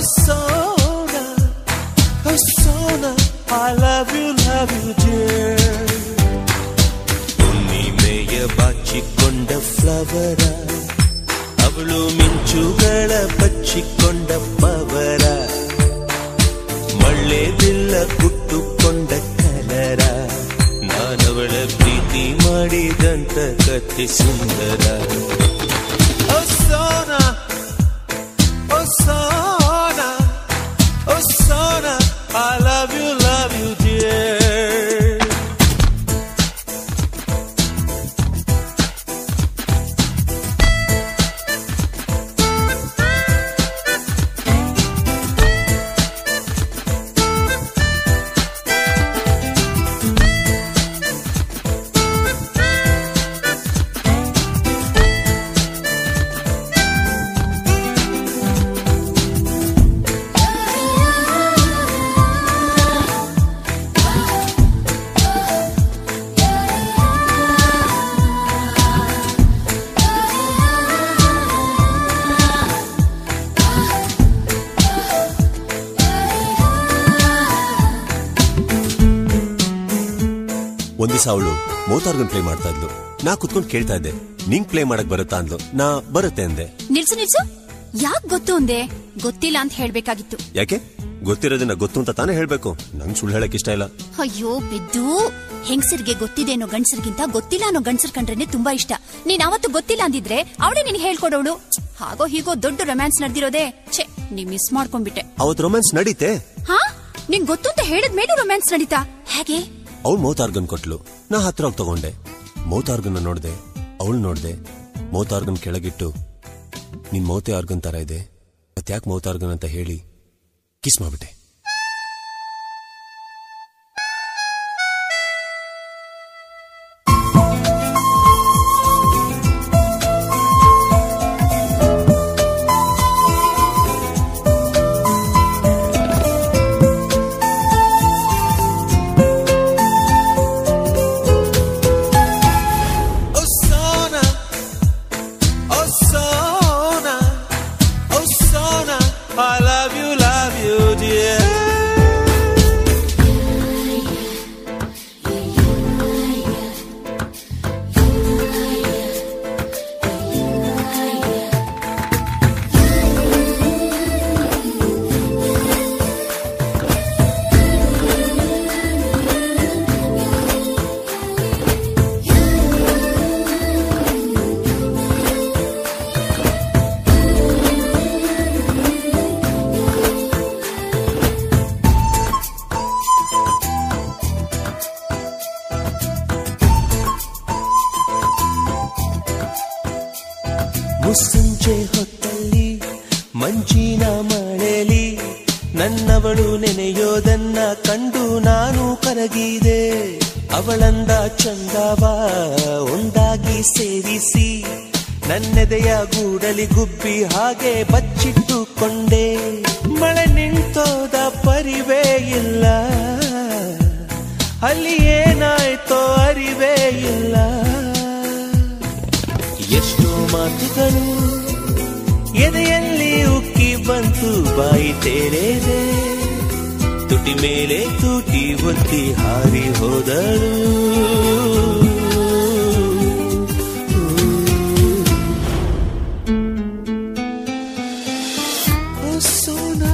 Oh, Sona, oh, Sona, I love you, love you, dear. ಹುಣ್ಣಿಮೆಯ ಬಾಚಿಕೊಂಡ ಫ್ಲವರ ಅವಳು ಮಿಂಚುಗಳ ಬಚ್ಚಿಕೊಂಡ power ಮಳ್ಳೆ ಬಿಲ್ಲ ಕುಟ್ಟುಕೊಂಡ ಕಲರ ನಾನವಳ ಪ್ರೀತಿ ಮಾಡಿದಂತ ಕತ್ತಿ ಸುಂದರ Oh, Sona, oh, Sona, oh, Sona, I love you, love you, dear. ಒಂದ್ ದಿವಸ ಅವಳು ಮೋತಾರ್ಗನ್ play ಮಾಡ್ತಾ ಇದ್ಲು ನಾ ಕುತ್ಕೊಂಡು ಕೇಳ್ತಾ ಇದ್ದೆ ನಿಂಗ್ ಪ್ಲೇ ಮಾಡಕ್ ಬರುತ್ತಾ ಅಂದ್ಲು ನಾ ಬರುತ್ತೆ ಅಂದೆ ನಿಲ್ಸು ನಿಲ್ಸು ಯಾಕ್ ಗೊತ್ತು ಅಂದೆ ಗೊತ್ತಿಲ್ಲ ಅಂತ ಹೇಳ್ಬೇಕಾಗಿತ್ತು ಯಾಕೆ ಗೊತ್ತಿರೋದನ್ನ ಗೊತ್ತು ಅಂತ ತಾನೇ ಹೇಳ್ಬೇಕು ನಂಗ್ ಸುಳ್ಳು ಹೇಳಕ್ ಇಷ್ಟ ಇಲ್ಲ ಅಯ್ಯೋ ಬಿದ್ದು ಹೆಂಗಸರಿಗೆ ಗೊತ್ತಿದೆ ಅನ್ನೋ ಗಂಡಸರಿಗಿಂತ ಗೊತ್ತಿಲ್ಲ ಅನ್ನೋ ಗಂಡಸರ್ ಕಂಡ್ರೇನೆ ತುಂಬಾ ಇಷ್ಟ ನೀನ್ ಅವತ್ತು ಗೊತ್ತಿಲ್ಲ ಅಂದಿದ್ರೆ ಅವಳೇ ನಿನ್ ಹೇಳ್ಕೊಡೋಳು ಹಾಗೋ ಹೀಗೋ ದೊಡ್ಡ ರೊಮ್ಯಾನ್ಸ್ ನಡೆದಿರೋದೇ ಛೆ ನೀ ಮಿಸ್ ಮಾಡ್ಕೊಂಡ್ಬಿಟ್ಟೆ ಅವತ್ ರೊಮ್ಯಾನ್ಸ್ ನಡೀತೆ ಹಾ ನಿಂಗ್ ಗೊತ್ತು ಅಂತ ಹೇಳಿದ ಮೇಲೂ ರೊಮ್ಯಾನ್ಸ್ ನಡೀತಾ ಹೇಗೆ ಅವಳು ಮೌತಾರ್ಗನ್ ಕೊಟ್ಲು ನಾ ಹತ್ರ ಹೋಗಿ ತಗೊಂಡೆ ಮೌತಾರ್ಗನ್ ನೋಡ್ದೆ ಅವಳು ನೋಡ್ದೆ ಮೌತಾರ್ಗನ್ ಕೆಳಗಿಟ್ಟು ನಿನ್ ಮೌತೆ ಆರ್ಗನ್ ತರ ಇದೆ ಮತ್ತ್ಯಾಕ್ ಮೌತಾರ್ಗನ್ ಅಂತ ಹೇಳಿ ಕಿಸ್ ಮಾಡ್ಬಿಟ್ಟೆ Oh, Sona, oh, Sona, oh, Sona, I love you, love you, dear. ಮುಸ್ಸಂಜೆ ಹೊತ್ತಲ್ಲಿ ಮಂಜಿನ ಮಳೆಲಿ ನನ್ನವಳು ನೆನೆಯೋದನ್ನ ಕಂಡು ನಾನು ಕರಗಿದೆ ಅವಳಂದ ಚಂದವ ಒಂದಾಗಿ ಸೇರಿಸಿ ನನ್ನೆದೆಯ ಗೂಡಲಿ ಗುಬ್ಬಿ ಹಾಗೆ ಬಚ್ಚಿಟ್ಟುಕೊಂಡೆ ಮಳೆ ನಿಂತೋದ ಪರಿವೇ ಇಲ್ಲ ಅಲ್ಲಿ ಏನಾಯ್ತೋ ಅರಿವೇ ಇಲ್ಲ ಎಷ್ಟೋ ಮಾತುಗಳು ಎದೆಯಲ್ಲಿ ಉಕ್ಕಿ ಬಂತು ಬಾಯಿ ತೆರೆದೆ ತುಟಿ ಮೇಲೆ ತುಟಿ ಒತ್ತಿ ಹಾರಿ ಹೋದಳು Oh, Sona,